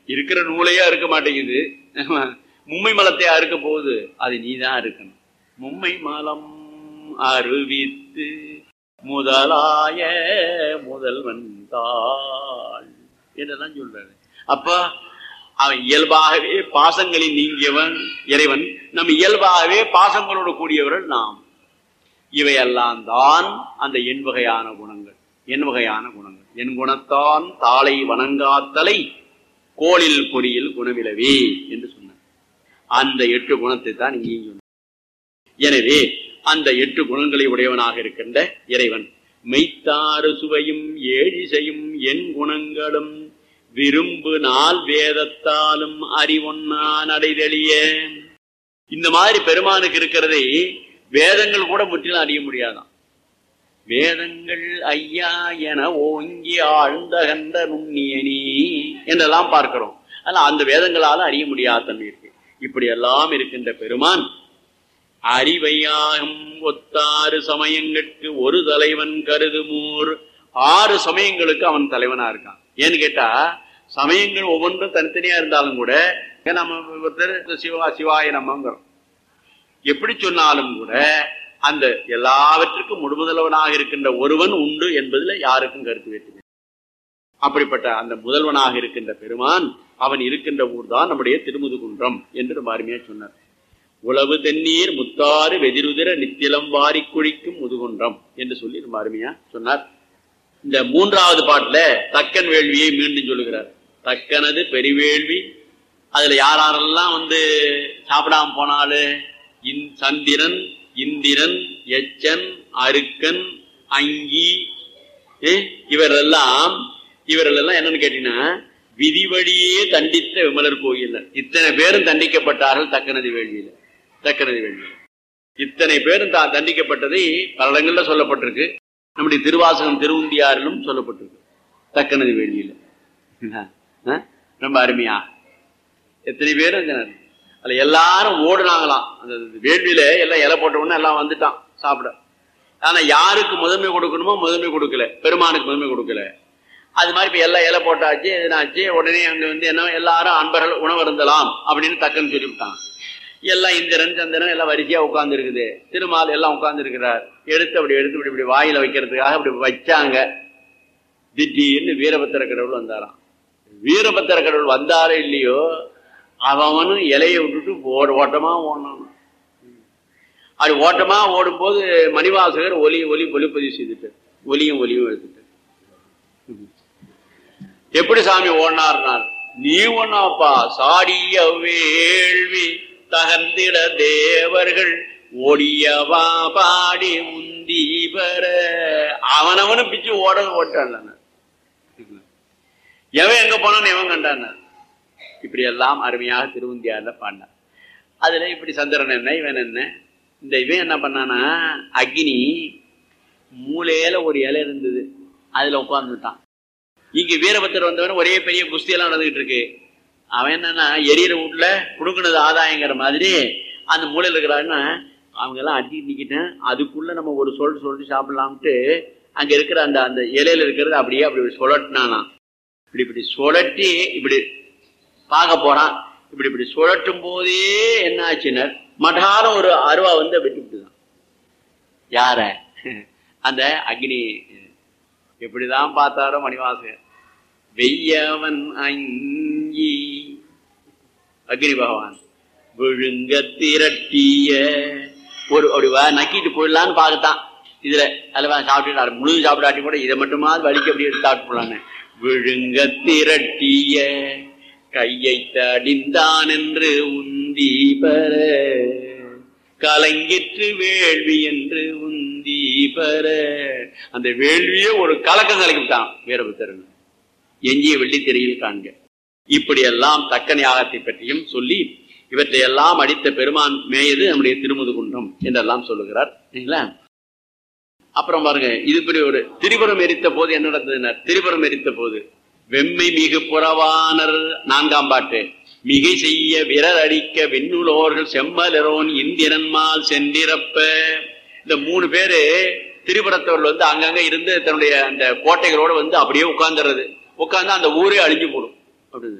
இருக்கிற நூலையா இருக்க மாட்டேங்குது மும்மை மலத்தையா இருக்க போகுது அது நீதான் இருக்கணும் மும்மை மலம் அறிவித்து முதலாய முதல்வன் தாள் என்றெல்லாம் சொல்றாரு அப்ப அவன் இயல்பாகவே பாசங்களில் நீங்கியவன் இறைவன் நம் இயல்பாகவே பாசங்களோடு கூடியவர்கள் நாம் இவையெல்லாம் தான் அந்த எண் வகையான குணங்கள் எண் வகையான குணங்கள் என் குணத்தான் தாளை வணங்காத்தலை கோளில் பொறியில் குணவிலவே என்று சொன்னார் அந்த எட்டு குணத்தை தான் இங்கேயும் சொன்னார் எனவே அந்த எட்டு குணங்களை உடையவனாக இருக்கின்ற இறைவன் மெய்த்தாறு சுவையும் ஏழிசையும் என் குணங்களும் விரும்பு நாள் வேதத்தாலும் அறிவொன்னா நடைதெளிய இந்த மாதிரி பெருமானுக்கு இருக்கிறதை வேதங்கள் கூட முற்றிலும் அறிய முடியாதாம் வேதங்கள் ஐயா என ஓங்கி ஆழ்ந்தகன்ற நுண்ணியனி என்றெல்லாம் பார்க்கிறோம் ஆனா அந்த வேதங்களால அறிய முடியாத தன்மை இருக்கு இப்படி எல்லாம் இருக்கின்ற பெருமான் அறிவையாகும் ஒத்தாறு சமயங்களுக்கு ஒரு தலைவன் கருதுமூர் ஆறு சமயங்களுக்கு அவன் தலைவனா இருக்கான் ஏன்னு கேட்டா சமயங்கள் ஒவ்வொன்றும் தனித்தனியா இருந்தாலும் கூட நம்ம ஒருத்தர் சிவா சிவாய நம்மங்கிறோம் எப்படி சொன்னாலும் கூட அந்த எல்லாவற்றுக்கும் முழுமுதல்வனாக இருக்கின்ற ஒருவன் உண்டு என்பதுல யாருக்கும் கருத்து வேற்றுமை அப்படிப்பட்ட அந்த முதல்வனாக இருக்கின்ற பெருமான் அவன் இருக்கின்ற ஊர் தான் நம்முடைய திருமுதுகுன்றம் என்று ரொம்ப அருமையா சொன்னார் உளவு தென்னீர் முத்தாறு வெதிருதிர நித்திலம் வாரி குழிக்கும் முதுகுன்றம் என்று சொல்லி ரொம்ப அருமையா சொன்னார் இந்த மூன்றாவது பாட்டுல தக்கன் வேள்வியை மீண்டும் சொல்லுகிறார் தக்கனது பெருவேள்வி அதுல யாரெல்லாம் வந்து சாப்பிடாம போனாலு சந்திரன் இந்திரன் எச்சன் அருக்கன் அங்கி இவரெல்லாம் இவரெல்லாம் என்னன்னு கேட்டீங்கன்னா விதிவழியே தண்டித்த விமலர் கோயில் இத்தனை பேரும் தண்டிக்கப்பட்டார்கள் தக்கனது வேள்வியில தக்கனது வேள்வியில இத்தனை பேரும் தண்டிக்கப்பட்டதை பல இடங்கள்ல சொல்லப்பட்டிருக்கு நம்முடைய திருவாசகம் திருவுந்தியாரிலும் சொல்லப்பட்டிருக்கு தக்கனது வேள்வியில ரொம்ப அருமையா எத்தனை பேரும் அதுல எல்லாரும் ஓடுனாங்களாம் அந்த வேள்வியில எல்லாம் இலை போட்ட உடனே எல்லாம் வந்துட்டான் சாப்பிட ஆனா யாருக்கு முதன்மை கொடுக்கணுமோ முதன்மை கொடுக்கல பெருமானுக்கு முதன்மை கொடுக்கல அது மாதிரி இப்ப எல்லாம் இலை போட்டாச்சு எதுனாச்சு உடனே அங்க வந்து என்ன எல்லாரும் அன்பர்கள் உணவு இருந்தலாம் அப்படின்னு டக்குன்னு சொல்லிவிட்டாங்க எல்லாம் இந்திரன் சந்திரன் எல்லாம் வரிசையா உட்கார்ந்து இருக்குது திருமால் எல்லாம் உட்கார்ந்து இருக்கிறார் எடுத்து அப்படி எடுத்து இப்படி இப்படி வாயில வைக்கிறதுக்காக அப்படி வச்சாங்க திடீர்னு வீரபத்திர கடவுள் வந்தாராம் வீரபத்திர கடவுள் வந்தாரோ இல்லையோ அவனும் இலையை விட்டுட்டு ஓட ஓட்டமா ஓடணும் அது ஓட்டமா ஓடும் போது மணிவாசகர் ஒலி ஒலி ஒலிப்பதிவு செய்துட்டு ஒலியும் ஒலியும் எடுத்துட்டு எப்படி சாமி ஓடினார்னார் நீ ஒன்னாப்பா சாடிய வேள்வி தகர்ந்திட தேவர்கள் ஓடியவா பாடி முந்தி பெற அவனவனும் பிச்சு ஓட ஓட்டான் எவன் எங்க போனான்னு எவன் கண்டான் இப்படி எல்லாம் அருமையாக திருவந்தியார்ல பாடினார் அதுல இப்படி சந்திரன் என்ன இவன் என்ன இந்த இவன் என்ன பண்ணானா அக்னி மூலையில ஒரு இலை இருந்தது அதுல உட்கார்ந்துட்டான் இங்க வீரபத்திர வந்தவன் ஒரே பெரிய குஸ்தி எல்லாம் நடந்துகிட்டு இருக்கு அவன் என்னன்னா எரியற வீட்டுல குடுக்கினது ஆதாயங்கிற மாதிரி அந்த மூலையில இருக்கிறான்னா அவங்க எல்லாம் அடி நிக்கிட்டேன் அதுக்குள்ள நம்ம ஒரு சொல் சொல்லிட்டு சாப்பிடலாம்ட்டு அங்க இருக்கிற அந்த அந்த இலையில இருக்கிறது அப்படியே அப்படி சுழட்டினானா இப்படி இப்படி சுழட்டி இப்படி பார்க்க போறான் இப்படி இப்படி சுழற்றும் போதே என்ன ஆச்சுனர் மட்டாரம் ஒரு அருவா வந்து வெட்டி விட்டுதான் யார அந்த அக்னி எப்படிதான் பார்த்தாரோ மணிவாசகர் வெய்யவன் அங்கி அக்னி பகவான் விழுங்க திரட்டிய ஒரு அப்படி நக்கிட்டு போயிடலான்னு பார்க்கத்தான் இதுல அதுல சாப்பிட்டு முழு சாப்பிடாட்டி கூட இதை மட்டுமாவது வலிக்கு அப்படி எடுத்து சாப்பிட்டு போலான்னு விழுங்க திரட்டிய கையை தடிந்தான் என்று உந்தி பெற கலங்கிற்று வேள்வி என்று உந்தி பெற அந்த வேள்வியே ஒரு கலக்கம் கலக்கிவிட்டான் வீரபுத்தரன் எஞ்சிய வெள்ளித்திரையில் காண்க இப்படி எல்லாம் தக்கனை யாகத்தை பற்றியும் சொல்லி இவற்றை எல்லாம் அடித்த பெருமான் மேயது நம்முடைய திருமுதுகுன்றம் என்றெல்லாம் சொல்லுகிறார் சரிங்களா அப்புறம் பாருங்க இது பெரிய ஒரு திரிபுரம் எரித்த போது என்ன நடந்ததுன்னா திரிபுரம் எரித்த போது வெம்மை மிகு புறவானர் நான்காம் பாட்டு மிகை செய்ய விரல் அடிக்க வெண்ணுலோர்கள் செம்மலரோன் இந்திரன்மால் சென்றிரப்ப இந்த மூணு பேரு திரிபுரத்தவர்கள் வந்து அங்கங்க இருந்து தன்னுடைய அந்த கோட்டைகளோட வந்து அப்படியே உட்கார்ந்துறது உட்கார்ந்து அந்த ஊரே அழிஞ்சு போடும் அப்படின்னு